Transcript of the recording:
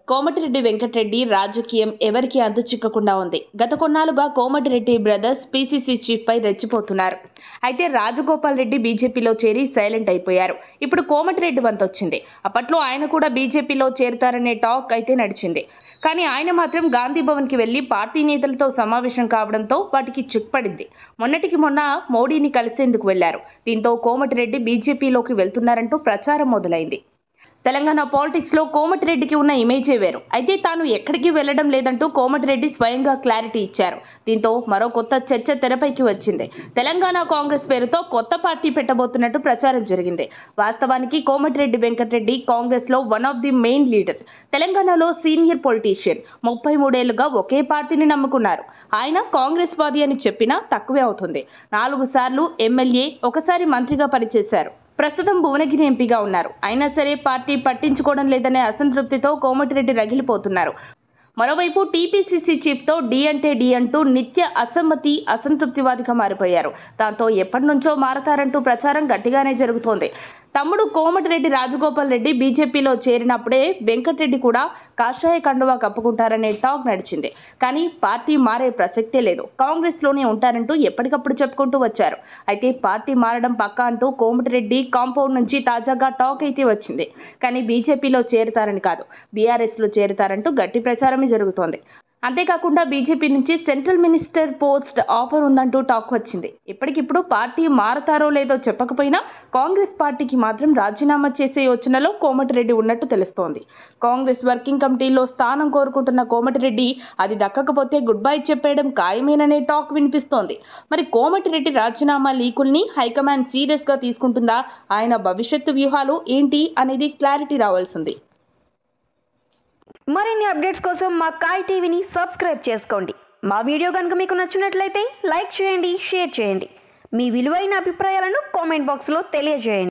కోమటిరెడ్డి వెంకటరెడ్డి రాజకీయం ఎవరికి అంతు చిక్కకుండా ఉంది గత కొన్నాళ్ళుగా కోమటిరెడ్డి బ్రదర్స్ పీసీసీ చీఫ్ పై రెచ్చిపోతున్నారు అయితే రాజగోపాల్ రెడ్డి బీజేపీలో చేరి సైలెంట్ అయిపోయారు ఇప్పుడు కోమటిరెడ్డి వంత వచ్చింది అప్పట్లో ఆయన కూడా బీజేపీలో చేరుతారనే టాక్ అయితే నడిచింది కానీ ఆయన మాత్రం గాంధీ భవన్కి వెళ్లి పార్టీ నేతలతో సమావేశం కావడంతో వాటికి చెక్ పడింది మొన్నటికి మొన్న మోడీని కలిసేందుకు వెళ్లారు దీంతో కోమటిరెడ్డి బీజేపీలోకి వెళ్తున్నారంటూ ప్రచారం మొదలైంది తెలంగాణ పాలిటిక్స్లో కోమటిరెడ్డికి ఉన్న ఇమేజే వేరు అయితే తాను ఎక్కడికి వెళ్లడం లేదంటూ కోమటిరెడ్డి స్వయంగా క్లారిటీ ఇచ్చారు దీంతో మరో కొత్త చర్చ తెరపైకి వచ్చింది తెలంగాణ కాంగ్రెస్ పేరుతో కొత్త పార్టీ పెట్టబోతున్నట్టు ప్రచారం జరిగింది వాస్తవానికి కోమటిరెడ్డి వెంకటరెడ్డి కాంగ్రెస్లో one of the main leader తెలంగాణలో సీనియర్ పొలిటీషియన్ ముప్పై మూడేళ్లుగా ఒకే పార్టీని నమ్ముకున్నారు ఆయన కాంగ్రెస్ వాది అని చెప్పినా తక్కువే అవుతుంది నాలుగు సార్లు ఎమ్మెల్యే ఒకసారి మంత్రిగా పనిచేశారు ప్రస్తుతం భువనగిరి ఎంపీగా ఉన్నారు అయినా సరే పార్టీ పట్టించుకోవడం లేదనే అసంతృప్తితో కోమటిరెడ్డి రగిలిపోతున్నారు మరోవైపు టీపీసీసీ చీఫ్తో డి అంటే డి అంటూ నిత్య అసమ్మతి అసంతృప్తివాదిగా మారిపోయారు దాంతో ఎప్పటి నుంచో మారతారంటూ ప్రచారం గట్టిగానే జరుగుతోంది తమ్ముడు కోమటిరెడ్డి రాజగోపాల్ రెడ్డి బీజేపీలో చేరినప్పుడే వెంకటరెడ్డి కూడా కాషాయ కండువా కప్పుకుంటారనే టాక్ నడిచింది కానీ పార్టీ మారే ప్రసక్తే లేదు కాంగ్రెస్లోనే ఉంటారంటూ ఎప్పటికప్పుడు చెప్పుకుంటూ వచ్చారు అయితే పార్టీ మారడం పక్క అంటూ కోమటిరెడ్డి కాంపౌండ్ నుంచి తాజాగా టాక్ అయితే వచ్చింది కానీ బీజేపీలో చేరుతారని కాదు బీఆర్ఎస్లో చేరుతారంటూ గట్టి ప్రచారమే జరుగుతోంది అంతేకాకుండా బీజేపీ నుంచి సెంట్రల్ మినిస్టర్ పోస్ట్ ఆఫర్ ఉందంటూ టాక్ వచ్చింది ఇప్పటికిప్పుడు పార్టీ మారతారో లేదో చెప్పకపోయినా కాంగ్రెస్ పార్టీకి మాత్రం రాజీనామా చేసే యోచనలో కోమటిరెడ్డి ఉన్నట్టు తెలుస్తోంది కాంగ్రెస్ వర్కింగ్ కమిటీలో స్థానం కోరుకుంటున్న కోమటిరెడ్డి అది దక్కకపోతే గుడ్ బై చెప్పేయడం ఖాయమేననే టాక్ వినిపిస్తోంది మరి కోమటిరెడ్డి రాజీనామా లీకుల్ని హైకమాండ్ సీరియస్గా తీసుకుంటుందా ఆయన భవిష్యత్తు వ్యూహాలు ఏంటి అనేది క్లారిటీ రావాల్సింది మరిన్ని అప్డేట్స్ కోసం మా కాయ్ టీవీని సబ్స్క్రైబ్ చేసుకోండి మా వీడియో కనుక మీకు నచ్చినట్లయితే లైక్ చేయండి షేర్ చేయండి మీ విలువైన అభిప్రాయాలను కామెంట్ బాక్స్లో తెలియజేయండి